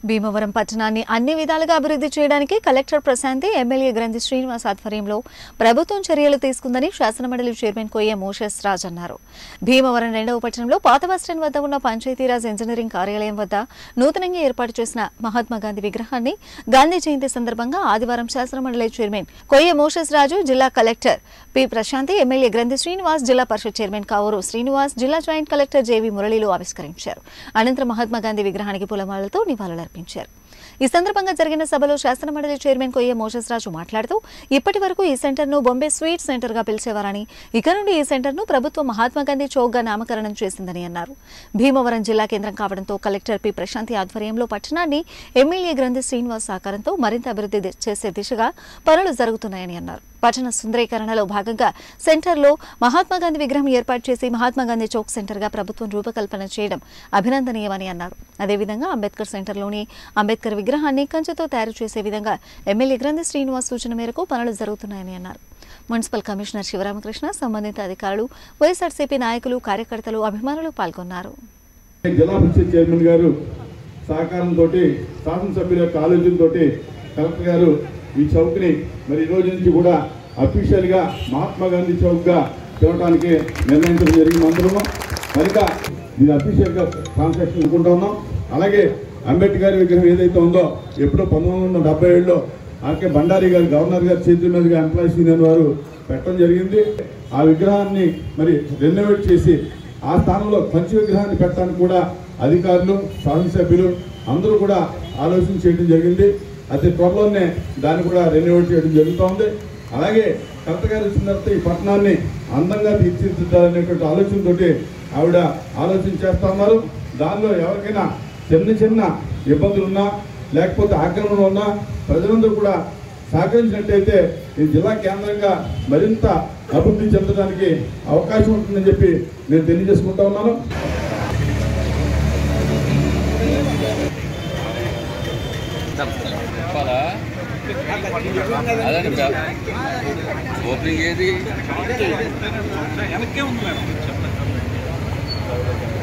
భీమవరం పట్టణాన్ని అన్ని విధాలుగా అభివృద్ధి చేయడానికి కలెక్టర్ ప్రశాంతి ఎమ్మెల్యే గ్రంథి శ్రీనివాస్ ఆధ్వర్యంలో ప్రభుత్వం చర్యలు తీసుకుందని శాసనమండలి చైర్మన్ కొయ్య మోషస్ రాజ్ అన్నారు భీమవరం రెండవ పట్టణంలో పాత బస్టాండ్ వద్ద ఉన్న పంచాయతీరాజ్ ఇంజనీరింగ్ కార్యాలయం వద్ద నూతనంగా ఏర్పాటు చేసిన మహాత్మా గాంధీ విగ్రహాన్ని గాంధీ జయంతి సందర్భంగా ఆదివారం శాసనమండలి చైర్మన్ కొయ్య మోషస్ రాజు జిల్లా కలెక్టర్ పి ప్రశాంతి ఎమ్మెల్యే గ్రంథి శ్రీనివాస్ జిల్లా పరిషత్ చైర్మన్ కావూరు శ్రీనివాస్ జిల్లా జాయింట్ కలెక్టర్ జేవి మురళిలు ఆవిష్కరించారు అనంతరం మహాత్మా గాంధీ విగ్రహానికి పూలమాలతో నివాళులర్పించారు ఈ సందర్భంగా జరిగిన సభలో శాసనమండలి చైర్మన్ కొయ్య మోషస్రాజు మాట్లాడుతూ ఇప్పటి వరకు ఈ సెంటర్ను బొంబే స్వీట్ సెంటర్గా పిలిచేవారని ఇక నుండి ఈ సెంటర్ను ప్రభుత్వం మహాత్మా గాంధీ చౌక్గా నామకరణం చేసిందని అన్నారు భీమవరం జిల్లా కేంద్రం కావడంతో కలెక్టర్ పి ప్రశాంతి ఆధ్వర్యంలో పట్టణాన్ని ఎమ్మెల్యే గ్రంథి శ్రీనివాస్ సహకారంతో మరింత అభివృద్ధి ది- చేసే దిశగా పనులు జరుగుతున్నాయని అన్నారు పట్టణ సుందరీకరణలో భాగంగా సెంటర్లో మహాత్మా గాంధీ విగ్రహం ఏర్పాటు చేసి మహాత్మా గాంధీ చౌక్ సెంటర్గా ప్రభుత్వం రూపకల్పన చేయడం అభినందనీయమని అన్నారు అదేవిధంగా అంబేద్కర్ సెంటర్లోని అంబేద్కర్ విగ్రహాన్ని కంచెతో తయారు చేసే విధంగా ఎమ్మెల్యే గ్రంథి శ్రీనివాస్ సూచన మేరకు పనులు జరుగుతున్నాయని అన్నారు మున్సిపల్ కమిషనర్ శివరామకృష్ణ సంబంధిత అధికారులు వైఎస్ఆర్సీపీ నాయకులు కార్యకర్తలు అభిమానులు పాల్గొన్నారు జిల్లా పరిషత్ చైర్మన్ గారు సహకారంతో శాసనసభ్యుల యొక్క ఆలోచనతో కలెక్టర్ గారు ఈ చౌక్ని మరి ఈ రోజు నుంచి కూడా అఫీషియల్గా మహాత్మా గాంధీ చౌక్గా పిలవడానికి నిర్ణయించడం జరిగింది అందరము కనుక ఇది అఫీషియల్గా ట్రాన్సాక్షన్ అనుకుంటా ఉన్నాం అలాగే అంబేద్కర్ విగ్రహం ఏదైతే ఉందో ఎప్పుడో పంతొమ్మిది వందల డెబ్బై ఏడులో ఆర్కే బండారి గారు గవర్నర్ గారి చేతుల మీదుగా ఎంప్లాయీస్ యూనియన్ వారు పెట్టడం జరిగింది ఆ విగ్రహాన్ని మరి రెనోవేట్ చేసి ఆ స్థానంలో పంచ విగ్రహాన్ని పెట్టడానికి కూడా అధికారులు శాసనసభ్యులు అందరూ కూడా ఆలోచన చేయడం జరిగింది అతి త్వరలోనే దాన్ని కూడా రెన్యువేట్ చేయడం జరుగుతోంది అలాగే కలెక్టర్ గారు వచ్చిన తర్వాత ఈ పట్టణాన్ని అందంగా తీర్చిదిద్దాలనేటువంటి ఆలోచనతోటి ఆవిడ ఆలోచన చేస్తా ఉన్నారు దానిలో ఎవరికైనా చిన్న చిన్న ఇబ్బందులు ఉన్నా లేకపోతే ఆక్రమణ ఉన్నా ప్రజలందరూ కూడా సహకరించినట్టయితే ఈ జిల్లా కేంద్రంగా మరింత అభివృద్ధి చెందడానికి అవకాశం ఉంటుందని చెప్పి నేను తెలియజేసుకుంటా ఉన్నాను చెప్పాలా అదండి ఓపెనింగ్ ఏది వెనక్కే ఉంది మేడం